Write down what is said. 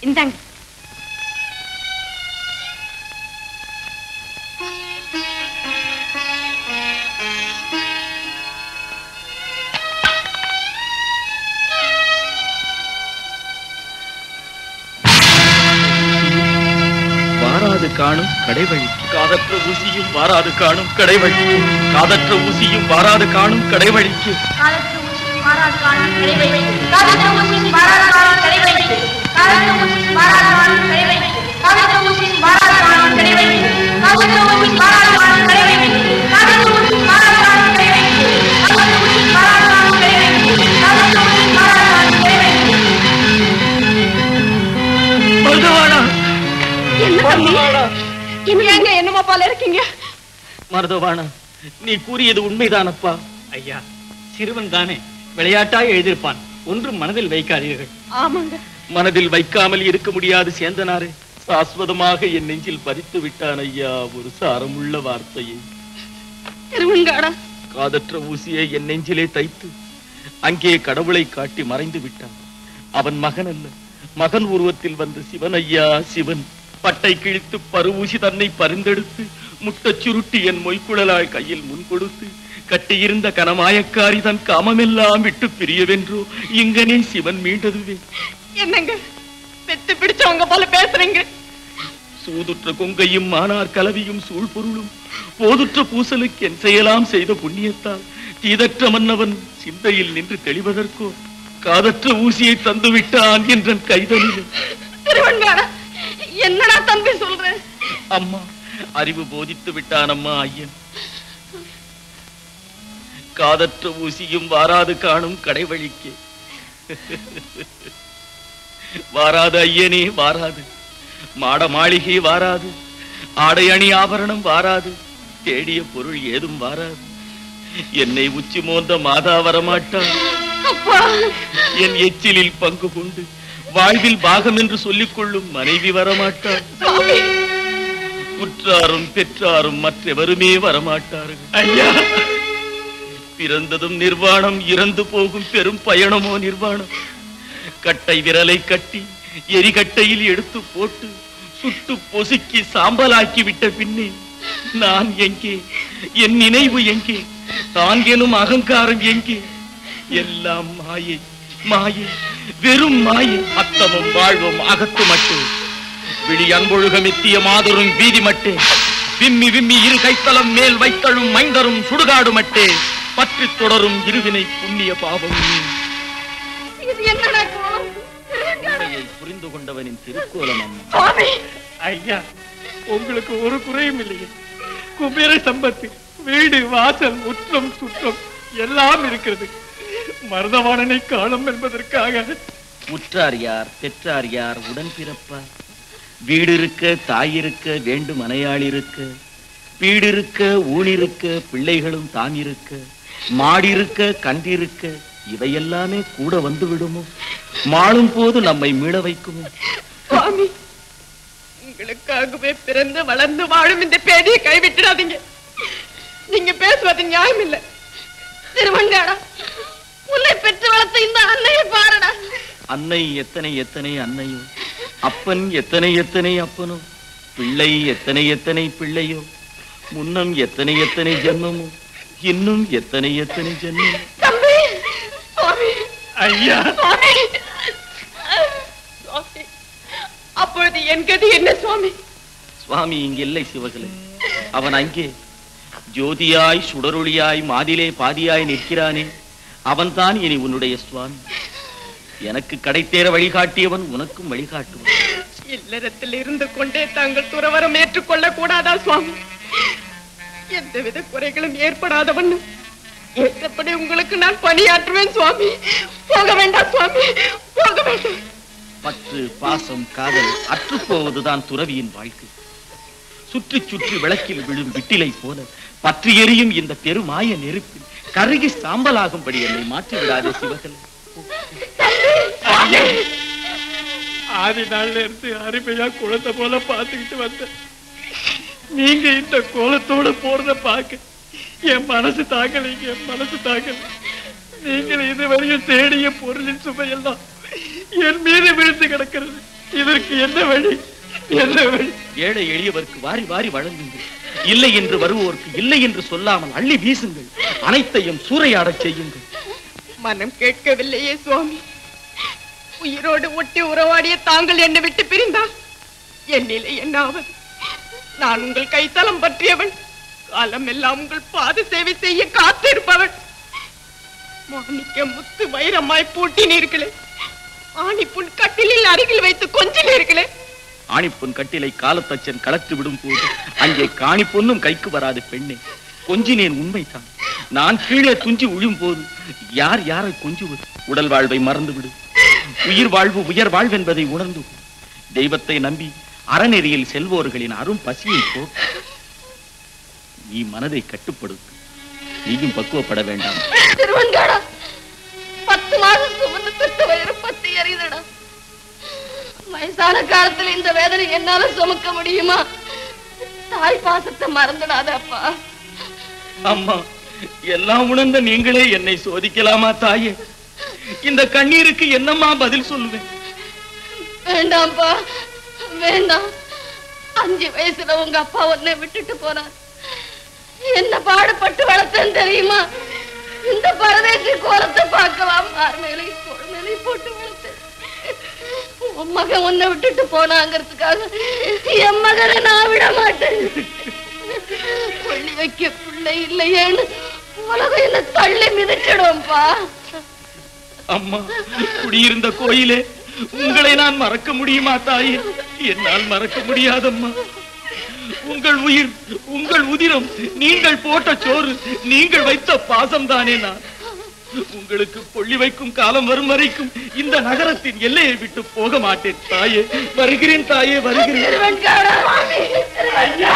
இந்தாங்க வாராது காணும் கடைவழி காதற்ற ஊசியும் வாராது காணும் கடைவழிக்கு காதற்ற ஊசியும் வாராது காணும் கடைவழிக்கு காலத்து ஊசி மாறாது காலம் கிடைவை காலத்து ஊசி மாறாது காலம் கிடைவை காலத்து ஊசி மாறாது காலம் கிடைவை காலத்து ஊசி மாறாது காலம் கிடைவை காலத்து ஊசி மாறாது காலம் கிடைவை காலத்து ஊசி மாறாது காலம் கிடைவை காலத்து ஊசி மாறாது காலம் கிடைவை காலத்து ஊசி மாறாது காலம் கிடைவை மருதவானா என்ன தம்பி என்னங்க என்னமா போல இருக்கீங்க மருதவானா நீ கூறியது உண்மைதானப்பா ஐயா சிறுவன் தானே விளையாட்டாய் எழுதியிருப்பான் ஒன்றும் மனதில் வைக்காதீர்கள் ஆமாங்க மனதில் வைக்காமல் இருக்க முடியாது சேந்தனாரே சாஸ்வதமாக என் நெஞ்சில் பதித்து விட்டான் ஐயா ஒரு சாரமுள்ள வார்த்தையை திருவங்காடா காதற்ற ஊசியை என் நெஞ்சிலே தைத்து அங்கே கடவுளை காட்டி மறைந்து விட்டான் அவன் மகன் அல்ல மகன் உருவத்தில் வந்த சிவன் ஐயா சிவன் பட்டை கிழித்து பருவூசி தன்னை பரிந்தெடுத்து முட்டச் சுருட்டி என் மொய்க்குழலாய் கையில் முன் கொடுத்து கட்டியிருந்த கனமாயக்காரி தன் காமமெல்லாம் விட்டு பிரியவென்றோ இங்கனே சிவன் மீண்டதுவே என்னங்க பெத்து பிடிச்சவங்க போல பேசுறீங்க சூதுற்ற கொங்கையும் மானார் கலவியும் சூழ்பொருளும் போதுற்ற பூசலுக்கு என் செயலாம் செய்த புண்ணியத்தால் தீதற்ற மன்னவன் சிந்தையில் நின்று தெளிவதற்கோ காதற்ற ஊசியை தந்து விட்டான் என்றன் கைதலில் திருவங்காடா என்னடா தம்பி சொல்ற அம்மா அறிவு போதித்து விட்டான் அம்மா ஐயன் காதற்ற ஊசியும் வாராது காணும் கடைவழிக்கு வாராது ஐயனே வாராது மாட மாளிகை வாராது ஆடை அணி ஆபரணம் வாராது தேடிய பொருள் ஏதும் வாராது என்னை உச்சி மோந்த மாதா வரமாட்டான் அப்பா என் எச்சிலில் பங்கு கொண்டு வாழ்வில் பாகம் என்று சொல்லிக் கொள்ளும் மனைவி வரமாட்டாள் சுவாமி உற்றாரும் பெற்றாரும் மற்றெவருமே வரமாட்டார்கள் ஐயா பிறந்ததும் நிர்வாணம் இறந்து போகும் பெரும் பயணமோ நிர்வாணம் கட்டை விரலை கட்டி எரிகட்டையில் எடுத்து போட்டு சுட்டு பொசுக்கி சாம்பலாக்கி விட்ட பின்னே நான் எங்கே என் நினைவு எங்கே தான் எனும் அகங்காரம் எங்கே எல்லாம் மாயை மாயை வெறும் மாயை அத்தமும் வாழ்வும் அகத்து மட்டும் விழி அன்பொழுகமெத்திய மாதரும் வீதி மட்டே விம்மி விம்மி இரு கைத்தலம் மேல் வைத்தழும் மைந்தரும் சுடுகாடு மட்டே பற்றி தொடரும் இருவினை புண்ணிய பாவம் நீ. இது என்னடா கோலம் திருவங்காடா உண்மையை புரிந்து கொண்டவனின் திருக்கோலம் அம்மா சுவாமி ஐயா உங்களுக்கு ஒரு குறையும் இல்லையே குபேர சம்பத்து வீடு வாசல் முற்றம் சுற்றம் எல்லாம் இருக்கிறது மருதவாணனை காணும் என்பதற்காக உற்றார் யார் பெற்றார் யார் உடன் பிறப்பார் வீடு இருக்க தாய் இருக்க வேண்டும் மனையாள் இருக்க வீடு இருக்க ஊனிருக்க பிள்ளைகளும் தான் இருக்க மாடிருக்க கண்டிருக்க இவையெல்லாமே கூட வந்து விடுமோ மாளும் போது நம்மை மீள வைக்குமோ சுவாமி உங்களுக்காகவே பிறந்து வளர்ந்து வாழும் இந்த பேதியை கைவிட்டுடாதீங்க நீங்க பேசுவது நியாயம் இல்ல திருவங்காடா உன்னை பெற்று வளர்த்த இந்த அன்னையை பாருடா அன்னை எத்தனை எத்தனை அன்னையோ அப்பன் எத்தனை எத்தனை அப்பனோ பிள்ளை எத்தனை எத்தனை பிள்ளையோ முன்னம் எத்தனை எத்தனை ஜென்மமோ இன்னும் எத்தனை எத்தனை ஜென்மம் தம்பி சுவாமி ஐயா சுவாமி சுவாமி அப்பொழுது என் கதி என்ன சுவாமி சுவாமி இங்கில்லை சிவகலை அவன் அங்கே ஜோதியாய் சுடரொளியாய் மாதிலே பாதியாய் நிற்கிறானே அவன்தான் இனி உன்னுடைய சுவாமி எனக்கு கடைத்தேற வழிகாட்டியவன் உனக்கும் வழிகாட்டுவான் இல்லறத்தில் இருந்து கொண்டே தாங்கள் துறவரம் ஏற்றுக்கொள்ள கூடாதா சுவாமி எந்தவித குறைகளும் ஏற்படாதவன் ஏற்றபடி உங்களுக்கு நான் பணியாற்றுவேன் சுவாமி போக வேண்டாம் சுவாமி போக வேண்டாம் பற்று பாசம் காதல் அற்றுப் போவதுதான் துறவியின் வாழ்க்கை சுற்றி சுற்றி விளக்கில் விழும் விட்டிலை போல பற்றி எரியும் இந்த பெருமாய நெருப்பில் கருகி சாம்பலாகும்படி என்னை மாற்றி விடாதே சிவகலை ஆதி நாள்ல இருந்து அருமையா குழந்தை போல பாத்துக்கிட்டு வந்தேன் நீங்க இந்த கோலத்தோட போறத பாக்க என் மனசு தாக்கலைங்க என் மனசு தாக்கல நீங்கள் இதுவரையும் தேடிய பொருளின் சுமையெல்லாம் என் மீது விழுந்து கிடக்கிறது இதற்கு இதுக்கு என்ன வழி என்ன வழி ஏழை எளியவருக்கு வாரி வாரி வழங்குங்கள் இல்லை என்று வருவோருக்கு இல்லை என்று சொல்லாமல் அள்ளி வீசுங்கள் அனைத்தையும் சூறையாடச் செய்யுங்கள் மனம் கேட்கவில்லையே சுவாமி உயிரோடு ஒட்டி உறவாடிய தாங்கள் என்னை விட்டு பிரிந்தால் என் நிலை என்னாவது நான் உங்கள் கைத்தலம் பற்றியவன் காலம் எல்லாம் உங்கள் பாத சேவை செய்ய காத்திருப்பவன் மாணிக்க முத்து வைரமாய் பூட்டினீர்களே ஆணிப்புண் கட்டிலில் அருகில் வைத்து கொஞ்சினீர்களே ஆணிப்பொன் கட்டிலை காலத்தச்சன் கலற்றி விடும் போது அங்கே காணி பொன்னும் கைக்கு வராது பெண்ணே கொஞ்சினேன் உண்மைதான் நான் கீழே துஞ்சி உழும் போது யார் யாரை கொஞ்சுவது உடல் வாழ்வை மறந்துவிடு உயிர் வாழ்வு உயர் வாழ்வென்பதை உணர்ந்து கொள். தெய்வத்தை நம்பி அறநெறியில் செல்வோர்களின் அரும் பசியை போ நீ மனதை கட்டுப்படுத்து நீயும் பக்குவப்பட வேண்டாம் திருவன்காடா பத்து மாதம் சுமந்து பெற்ற வயிறு பத்தி எறிதடா வயசான காலத்துல இந்த வேதனை என்னால சுமக்க முடியுமா தாய் பாசத்தை மறந்துடாதப்பா அம்மா எல்லாம் உணர்ந்த நீங்களே என்னை சோதிக்கலாமா தாயே இந்த கண்ணீருக்கு என்னம்மா பதில் சொல்லுவேன் வேண்டாம்ப்பா வேண்டாம் அஞ்சு வயசுல உங்க அப்பா உன்னை விட்டுட்டு போனார் என்ன பாடுபட்டு வளர்த்தேன் தெரியுமா இந்த பரதேசி கோலத்தை பார்க்கலாம் மேலே மேலே போட்டு வளர்த்தேன் உன் மகன் உன்னை விட்டுட்டு போனாங்கிறதுக்காக என் மகனை நான் விட மாட்டேன் கொள்ளி வைக்க பிள்ளை இல்லையேன்னு உலகம் என்ன தள்ளி மிதிச்சிடும்ப்பா அம்மா குடியிருந்த கோயிலே உங்களை நான் மறக்க முடியுமா தாயே என்னால் மறக்க முடியாதம்மா உங்கள் உயிர் உங்கள் உதிரம் நீங்கள் போட்ட சோறு நீங்கள் வைத்த பாசம் தானே நான் உங்களுக்கு கொள்ளி வைக்கும் காலம் வரும் வரைக்கும் இந்த நகரத்தின் எல்லையை விட்டு போக மாட்டேன் தாயே வருகிறேன் தாயே வருகிறேன் திருவெண்காடா திருவெண்காடா